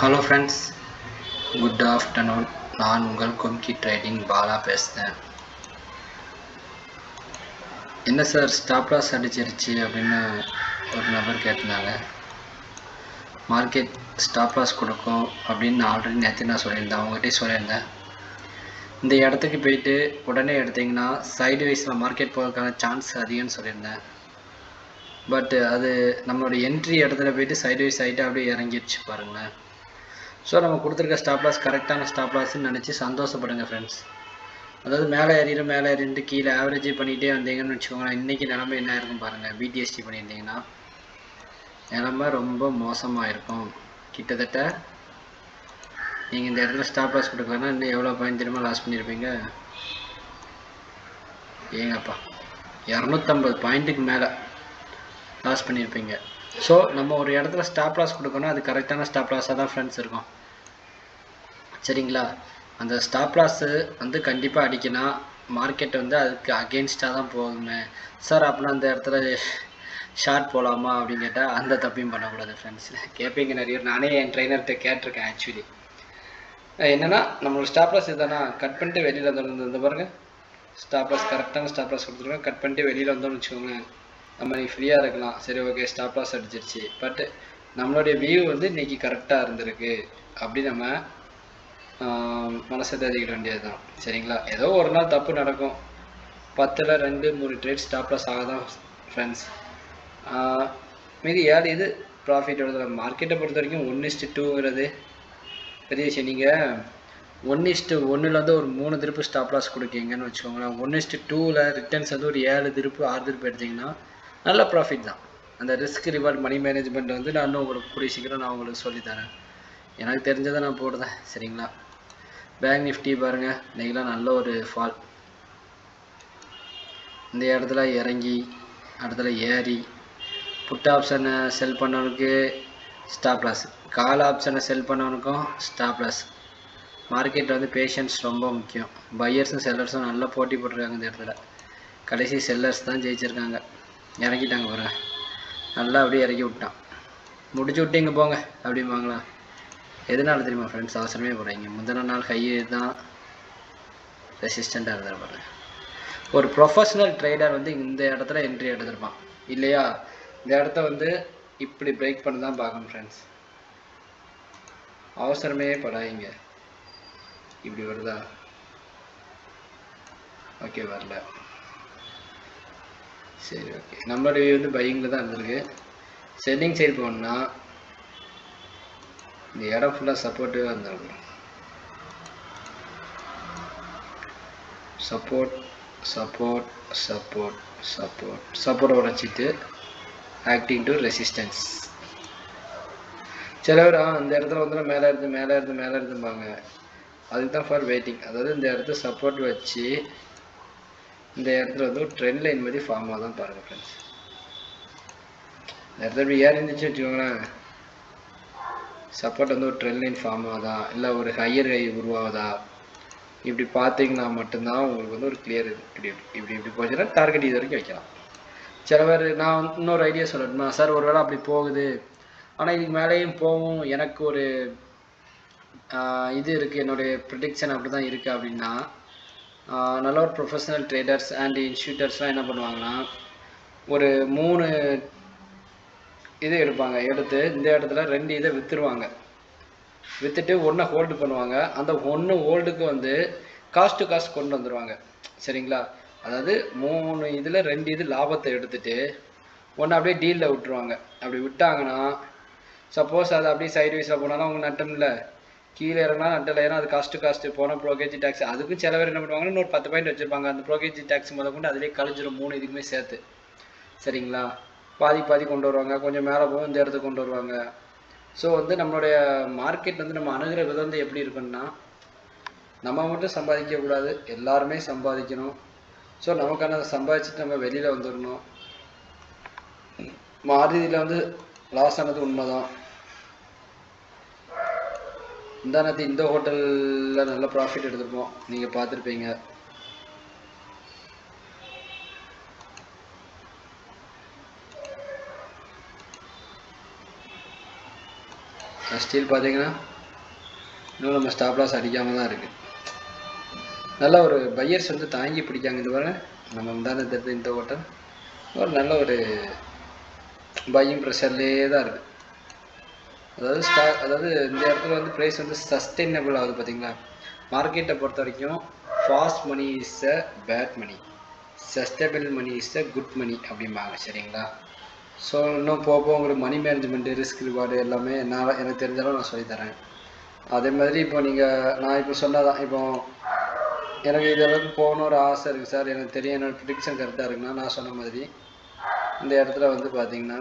Hello friends good afternoon நான் உங்கள் கும்கி trading Bala பேசுகிறேன் என்ன சார் ஸ்டாப் லாஸ் அடிச்சிருச்சு அப்படின்னு ஒரு நபர் கேட்டிருந்தாங்க மார்க்கெட் ஸ்டாப் லாஸ் கொடுக்கும் அப்படின்னு நான் ஆல்ரெடி நேற்று நான் சொல்லியிருந்தேன் அவங்ககிட்டயும் சொல்லியிருந்தேன் இந்த இடத்துக்கு போயிட்டு உடனே எடுத்தீங்கன்னா சைடு வைஸில் மார்க்கெட் போகிறதுக்கான சான்ஸ் அதிகம்னு சொல்லியிருந்தேன் பட் அது நம்மளோட என்ட்ரி இடத்துல போயிட்டு சைடு வைஸ் ஆகிட்டு அப்படியே இறங்கிடுச்சு பாருங்களேன் ஸோ நம்ம கொடுத்துருக்க ஸ்டாப் லாஸ் கரெக்டான ஸ்டாப் லாஸ்ன்னு நினச்சி சந்தோஷப்படுங்க ஃப்ரெண்ட்ஸ் அதாவது மேலே ஏறிடும் மேலே ஏறிட்டு கீழே ஆவரேஜ் பண்ணிகிட்டே வந்தீங்கன்னு வச்சுக்கோங்களேன் இன்றைக்கி நிலமை என்ன இருக்கும் பாருங்கள் பிடிஎஸ்டி பண்ணியிருந்தீங்கன்னா நிலமை ரொம்ப மோசமாக இருக்கும் கிட்டத்தட்ட நீங்கள் இந்த இடத்துல ஸ்டாப் லாஸ் கொடுக்கலன்னா இன்னும் எவ்வளோ பாயிண்ட் தெரியுமா லாஸ் பண்ணியிருப்பீங்க ஏங்கப்பா இரநூத்தம்பது பாயிண்ட்டுக்கு மேலே லாஸ் பண்ணியிருப்பீங்க ஸோ நம்ம ஒரு இடத்துல ஸ்டாப் லாஸ் கொடுக்கணும் அது கரெக்டான ஸ்டாப் லாஸாக தான் ஃப்ரெண்ட்ஸ் இருக்கும் சரிங்களா அந்த ஸ்டாப் லாஸு வந்து கண்டிப்பாக அடிக்கணும் மார்க்கெட் வந்து அதுக்கு அகெயின்ஸ்டாக தான் போகுமே சார் அப்படின்னா அந்த இடத்துல ஷார்ட் போகலாமா அப்படின்னு கேட்டால் அந்த தப்பையும் பண்ணக்கூடாது ஃப்ரெண்ட்ஸ் கேட்பீங்க நிறைய பேர். நானே என் ட்ரைனர்கிட்ட கேட்டிருக்கேன் ஆக்சுவலி என்னென்னா நம்மளோட ஸ்டாப் லாஸ் இதுதானா கட் பண்ணிட்டு வெளியில் வந்துடும் இந்த பாருங்க ஸ்டாப் லாஸ் கரெக்டான ஸ்டாப் லாஸ் கொடுத்துருக்கோம் கட் பண்ணிட்டு வெளியில் வந்தோம்னு வச்சுக்கோங்களேன் நம்ம நீ ஃப்ரீயாக இருக்கலாம் சரி ஓகே ஸ்டாப் லாஸ் அடிச்சிருச்சு பட் நம்மளுடைய வியூ வந்து இன்னைக்கு கரெக்டாக இருந்திருக்கு அப்படி நம்ம ஆஹ், மனசை தேதிக்கிட வேண்டியது தான் சரிங்களா ஏதோ ஒரு நாள் தப்பு நடக்கும் பத்தில் ரெண்டு மூணு ட்ரேட் ஸ்டாப் லாஸ் ஆக தான் ஃப்ரெண்ட்ஸ் மீதி ஏழு இது ப்ராஃபிட் வருது மார்க்கெட்டை பொறுத்த வரைக்கும் ஒன் இஸ்ட்டு டூங்கிறது பெரிய விஷயம் நீங்கள் ஒன் இஸ்ட்டு ஒன்றுலேருந்து ஒரு மூணு திருப்பு ஸ்டாப் லாஸ் கொடுக்கீங்கன்னு வச்சுக்கோங்களேன் ஒன் இஸ்ட்டு டூவில் ரிட்டர்ன்ஸ் வந்து ஒரு ஏழு திருப்பு ஆறு திருப்பு எடுத்தீங்கன்னா நல்ல ப்ராஃபிட் தான் அந்த ரிஸ்க் ரிவார்ட் மணி மேனேஜ்மெண்ட் வந்து நான் இன்னும் உங்களுக்கு கூடிய சீக்கிரம் நான் உங்களுக்கு சொல்லித்தரேன் எனக்கு தெரிஞ்சதை நான் போடுறேன் சரிங்களா பேங்க் நிஃப்டி பாருங்கள் இன்றைக்கெலாம் நல்ல ஒரு ஃபால் இந்த இடத்துல இறங்கி இடத்துல ஏறி புட் ஆப்ஷனை செல் பண்ணவனுக்கு ஸ்டாப் லாஸ் கால் ஆப்ஷனை செல் பண்ணவனுக்கும் ஸ்டாப் லாஸ் மார்க்கெட் வந்து பேஷன்ஸ் ரொம்ப முக்கியம் பையர்ஸும் செல்லர்ஸும் நல்லா போட்டி போட்டிருக்காங்க இந்த இடத்துல கடைசி செல்லர்ஸ் தான் ஜெயிச்சிருக்காங்க இறங்கிட்டாங்க பாருங்க நல்லா அப்படியே இறக்கி விட்டான் முடிச்சு விட்டீங்க போங்க அப்படிம்பாங்களா எதனால தெரியுமா ஃப்ரெண்ட்ஸ் அவசரமே போகிறீங்க முந்தின நாள் ஹை தான் ரெசிஸ்டண்ட்டாக இருந்தார் பாருங்க ஒரு ப்ரொஃபஷனல் ட்ரேடர் வந்து இந்த இடத்துல என்ட்ரி எடுத்திருப்பான் இல்லையா இந்த இடத்த வந்து இப்படி பிரேக் பண்ண தான் பார்க்கணும் ஃப்ரெண்ட்ஸ் அவசரமே படாதீங்க இப்படி வருதா ஓகே வரல சரி ஓகே நம்மளுடைய வந்து பையிங்கில் தான் இருந்திருக்கு செல்லிங் சைடு போகணும்னா இந்த இடம் ஃபுல்லாக சப்போர்ட்டிவாக இருந்திருக்கும் support support support support support உடச்சிட்டு ஆக்டிங் டு ரெசிஸ்டன்ஸ் சிலவர் ஆ இந்த இடத்துல வந்து மேலே இருந்து மேலே இருந்து மேலே இருந்துப்பாங்க அதுக்கு தான் ஃபார் வெயிட்டிங் அதாவது இந்த இடத்துல சப்போர்ட் வச்சு இந்த இடத்துல வந்து ஒரு ட்ரெண்ட் லைன் மாதிரி ஃபார்ம் ஆகுதான் பாருங்க ஃப்ரெண்ட்ஸ் இந்த இடத்துல இப்படி ஏறி இருந்துச்சு வச்சுக்கோங்களேன் சப்போர்ட் வந்து ஒரு ட்ரெண்ட் லைன் ஃபார்ம் ஆகுதா இல்லை ஒரு ஹையர் ஹை உருவாகுதா இப்படி பார்த்தீங்கன்னா மட்டும்தான் உங்களுக்கு வந்து ஒரு கிளியர் இப்படி இப்படி இப்படி போச்சுன்னா டார்கெட் இது வரைக்கும் வைக்கலாம் சில பேர் நான் வந்து இன்னொரு ஐடியா சொல்லணுமா சார் ஒருவேளை அப்படி போகுது ஆனால் இதுக்கு மேலேயும் போகும் எனக்கு ஒரு ஆஹ், இது இருக்குது என்னுடைய ப்ரிடிக்ஷன் அப்படி தான் இருக்குது அப்படின்னா ஆஹ், நல்ல ஒரு ப்ரொஃபஷனல் ட்ரேடர்ஸ் அண்ட் இன்ஸ்டியூட்டர்ஸ்லாம் என்ன பண்ணுவாங்கன்னா ஒரு மூணு இது எடுப்பாங்க எடுத்து இந்த இடத்துல ரெண்டு இதை விற்றுருவாங்க விற்றுட்டு ஒன்றை ஹோல்டு பண்ணுவாங்க அந்த ஒன்று ஹோல்டுக்கு வந்து காஸ்ட் டு காஸ்ட் கொண்டு வந்துடுவாங்க சரிங்களா அதாவது மூணு இதில் ரெண்டு இது லாபத்தை எடுத்துட்டு ஒன்று அப்படியே டீலில் விட்டுருவாங்க அப்படி விட்டாங்கன்னா சப்போஸ் அது அப்படியே சைடு வைஸில் போனாலும் அவங்க நட்டம் இல்லை கீழே இறங்கினா நட்டில் ஏன்னா அது காஸ்ட் காஸ்ட் போனால் ப்ரோகேஜ் டேக்ஸ் அதுக்கும் சில பேர் என்ன பண்ணுவாங்கன்னா இன்னொரு பத்து பாயிண்ட் வச்சுருப்பாங்க அந்த ப்ரோகேஜ் டேக்ஸ் முதல் கொண்டு அதிலே கழிஞ்சிரும் மூணு இதுக்குமே சேர்த்து சரிங்களா பாதி பாதி கொண்டு வருவாங்க கொஞ்சம் மேலே போகும் இந்த இடத்துக்கு கொண்டு வருவாங்க ஸோ வந்து நம்மளுடைய மார்க்கெட் வந்து நம்ம அணுகிற விதம் வந்து எப்படி இருக்குன்னா நம்ம மட்டும் சம்பாதிக்கக்கூடாது எல்லாருமே சம்பாதிக்கணும் ஸோ நமக்கான சம்பாதிச்சுட்டு நம்ம வெளியில் வந்துடணும் மாருதியில் வந்து லாஸ் ஆனது உண்மைதான் இந்த நேரத்து இந்த ஹோட்டலில் நல்ல ப்ராஃபிட் எடுத்திருப்போம் நீங்கள் பார்த்துருப்பீங்க ஸ்டீல் பார்த்தீங்கன்னா இன்னும் நம்ம ஸ்டாப் லாஸ் அடிக்காமல் தான் இருக்குது நல்ல ஒரு பையர்ஸ் வந்து தாங்கி பிடிக்காங்க இந்த வர நம்ம முந்தான தெரிஞ்ச இந்த ஓட்டம் ஒரு நல்ல ஒரு பையிங் ப்ரெஷர்லேயே தான் இருக்குது அதாவது ஸ்டா அதாவது இந்த இடத்துல வந்து ப்ரைஸ் வந்து சஸ்டைனபிள் ஆகுது பார்த்தீங்களா மார்க்கெட்டை பொறுத்த வரைக்கும் fast money is a bad money sustainable money is a good money அப்படிம்பாங்க சரிங்களா ஸோ இன்னும் போக போக உங்களுக்கு மணி மேனேஜ்மெண்ட்டு ரிஸ்க் ரிவார்டு எல்லாமே நான் எனக்கு தெரிஞ்சாலும் நான் சொல்லித்தரேன் அதே மாதிரி இப்போ நீங்கள் நான் இப்போ சொன்னதான் இப்போ எனக்கு இது அளவுக்கு போகணும் ஒரு ஆசை இருக்குது சார் எனக்கு தெரியும் என்னோட ப்ரிடிக்ஷன் கரெக்டாக இருக்குன்னா நான் சொன்ன மாதிரி இந்த இடத்துல வந்து பார்த்தீங்கன்னா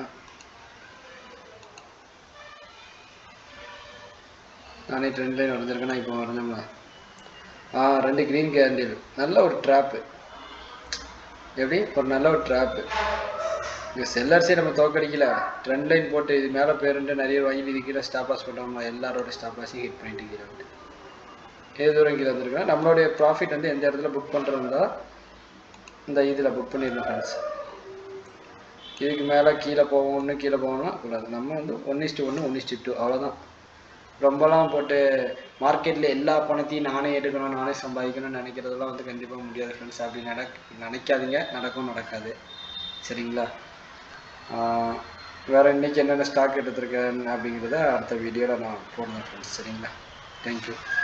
நானே ட்ரெண்ட் லைன் வரைஞ்சிருக்கேன்னா இப்போ வரைஞ்சோம்ல ஆ ரெண்டு க்ரீன் கேண்டில் நல்ல ஒரு ட்ராப்பு எப்படி ஒரு நல்ல ஒரு ட்ராப்பு இங்கே செல்லர்ஸே நம்ம தோக்கடிக்கல ட்ரெண்ட் லைன் போட்டு இது மேலே பேருன்ட்டு நிறைய வாங்கி இது கீழே ஸ்டாப் லாஸ் பண்ணுறோம்ல எல்லாரோட ஸ்டாப் லாஸையும் ஹிட் பண்ணிட்டு கீழே வந்து எது தூரம் கீழே வந்துருக்கோம் நம்மளுடைய ப்ராஃபிட் வந்து எந்த இடத்துல புக் பண்ணுறதா இந்த இதில் புக் பண்ணிடணும் ஃப்ரெண்ட்ஸ் இதுக்கு மேலே கீழே போவோம் ஒன்று கீழே போகணும் கூடாது நம்ம வந்து ஒன் இஸ்ட்டு ஒன்று ஒன் இஸ்ட்டு டூ அவ்வளோதான் ரொம்பலாம் போட்டு மார்க்கெட்டில் எல்லா பணத்தையும் நானே எடுக்கணும் நானே சம்பாதிக்கணும்னு நினைக்கிறதெல்லாம் வந்து கண்டிப்பாக முடியாது ஃப்ரெண்ட்ஸ் அப்படி நடக் நினைக்காதீங்க நடக்கும் நடக்காது சரிங்களா ஆஹ் வேற இன்னைக்கு என்னென்ன ஸ்டாக் எடுத்திருக்கேன் அப்படிங்கிறத அடுத்த வீடியோவில் நான் போடுறேன் ஃப்ரெண்ட்ஸ் சரிங்களா தேங்க்யூ